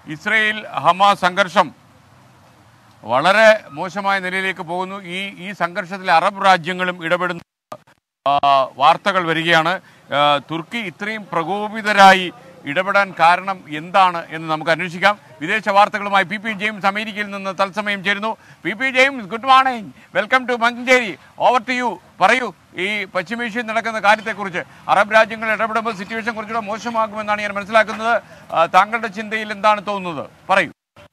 Israel Hamas സംഘർഷം വളരെ മോശമായ നിലയിലേക്ക് പോകുന്നു ഈ ഈ സംഘർഷത്തിൽ അറബ് രാജ്യങ്ങളും ഇടപെടുന്ന ആ, വാർത്തകൾ വരികയാണ് ആ, തുർക്കി ഇത്രയും പ്രകോപിതരായി ഇടപെടാൻ കാരണം എന്താണ് എന്ന് നമുക്ക് അന്വേഷിക്കാം വിദേശ വാർത്തകളുമായി പി പി ജെയിംസ് അമേരിക്കയിൽ നിന്ന് തത്സമയം ചേരുന്നു P P James good morning welcome to Manjeri over to you പറയൂ ഈ പശ്ചിമേഷ്യയിൽ നടക്കുന്ന കാര്യത്തെക്കുറിച്ച് അറബ് രാജ്യങ്ങൾ ഇടപെടുമ്പോൾ സിറ്റുവേഷൻ കുറച്ചുകൂടെ മോശമാകുമെന്നാണ് ഞാൻ മനസ്സിലാക്കുന്നത് ആ, താങ്കളുടെ ചിന്തയിൽ എന്താണ് തോന്നുന്നത് പറയൂ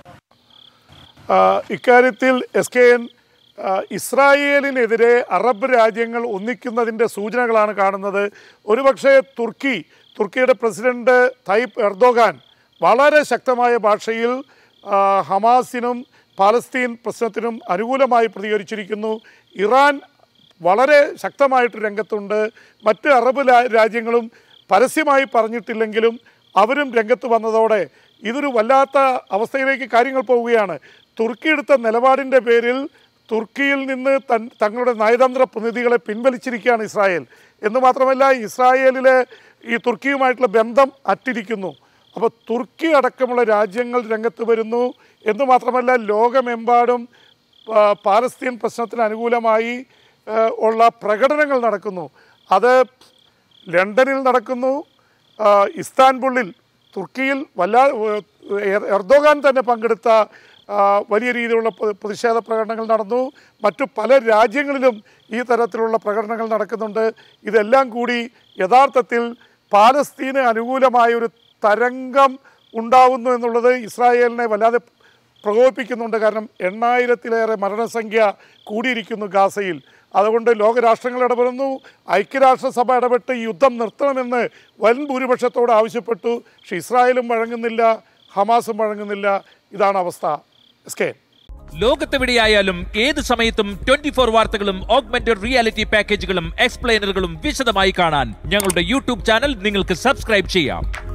ആ, ഇക്കാര്യത്തിൽ എസ് കെ എൻ ആ, ഇസ്രായേലിനെതിരെ അറബ് രാജ്യങ്ങൾ ഒന്നിക്കുന്നതിൻ്റെ സൂചനകളാണ് കാണുന്നത് ഒരുപക്ഷെ തുർക്കി തുർക്കിയുടെ പ്രസിഡന്റ് തയ്പ് എർദോഗാൻ വളരെ ശക്തമായ ഭാഷയിൽ ആ, ഹമാസിനും പാലസ്തീൻ പ്രശ്നത്തിനും അനുകൂലമായി പ്രതികരിച്ചിരിക്കുന്നു ഇറാൻ വളരെ ശക്തമായിട്ട് രംഗത്തുണ്ട് മറ്റ് അറബ് രാ- രാജ്യങ്ങളും പരസ്യമായി പറഞ്ഞിട്ടില്ലെങ്കിലും അവരും രംഗത്ത് വന്നതോടെ ഇതൊരു വല്ലാത്ത അവസ്ഥയിലേക്ക് കാര്യങ്ങൾ പോവുകയാണ് തുർക്കി എടുത്ത നിലപാടിൻ്റെ പേരിൽ തുർക്കിയിൽ നിന്ന് തൻ തങ്ങളുടെ നയതന്ത്ര പ്രതിനിധികളെ പിൻവലിച്ചിരിക്കുകയാണ് ഇസ്രായേൽ എന്ന് മാത്രമല്ല ഇസ്രായേലിലെ ഈ തുർക്കിയുമായിട്ടുള്ള ബന്ധം അറ്റിരിക്കുന്നു അപ്പോൾ തുർക്കി അടക്കമുള്ള രാജ്യങ്ങൾ രംഗത്ത് വരുന്നു എന്ന് മാത്രമല്ല ലോകമെമ്പാടും ആ, പാലസ്തീൻ പ്രശ്നത്തിന് അനുകൂലമായി ആ, ഉള്ള പ്രകടനങ്ങൾ നടക്കുന്നു അത് ലണ്ടനിൽ നടക്കുന്നു ആ, ഇസ്താൻബുളിൽ തുർക്കിയിൽ വല്ലാ എർ- എർദോഗാൻ തന്നെ പങ്കെടുത്ത ആ, വലിയ രീതിയിലുള്ള പ്ര- പ്രതിഷേധ പ്രകടനങ്ങൾ നടന്നു മറ്റു പല രാജ്യങ്ങളിലും ഈ തരത്തിലുള്ള പ്രകടനങ്ങൾ നടക്കുന്നുണ്ട് ഇതെല്ലാം കൂടി യഥാർത്ഥത്തിൽ പാലസ്തീന് അനുകൂലമായ ഒരു തരംഗം ഉണ്ടാവുന്നു എന്നുള്ളത് ഇസ്രായേലിനെ വല്ലാതെ പ്രകോപിപ്പിക്കുന്നുണ്ട് കാരണം എണ്ണായിരത്തിലേറെ മരണസംഖ്യ കൂടിയിരിക്കുന്നു ഗാസയിൽ അതുകൊണ്ട് ലോകരാഷ്ട്രങ്ങൾ ഇടപെടുന്നു ഐക്യരാഷ്ട്രസഭ ഇടപെട്ട് ഈ യുദ്ധം നിർത്തണമെന്ന് വൻ ഭൂരിപക്ഷത്തോട് ആവശ്യപ്പെട്ടു പക്ഷേ ഇസ്രായേലും വഴങ്ങുന്നില്ല ഹമാസും വഴങ്ങുന്നില്ല ഇതാണ് അവസ്ഥ എസ് കെ ലോകത്തെവിടെയായാലും ഏത് സമയത്തും ട്വന്റി ഫോർ വാർത്തകളും ഓഗ്മെന്റഡ് റിയാലിറ്റി പാക്കേജുകളും എക്സ്പ്ലെയിനറുകളും വിശദമായി കാണാൻ ഞങ്ങളുടെ യൂട്യൂബ് ചാനൽ നിങ്ങൾക്ക് സബ്സ്ക്രൈബ് ചെയ്യാം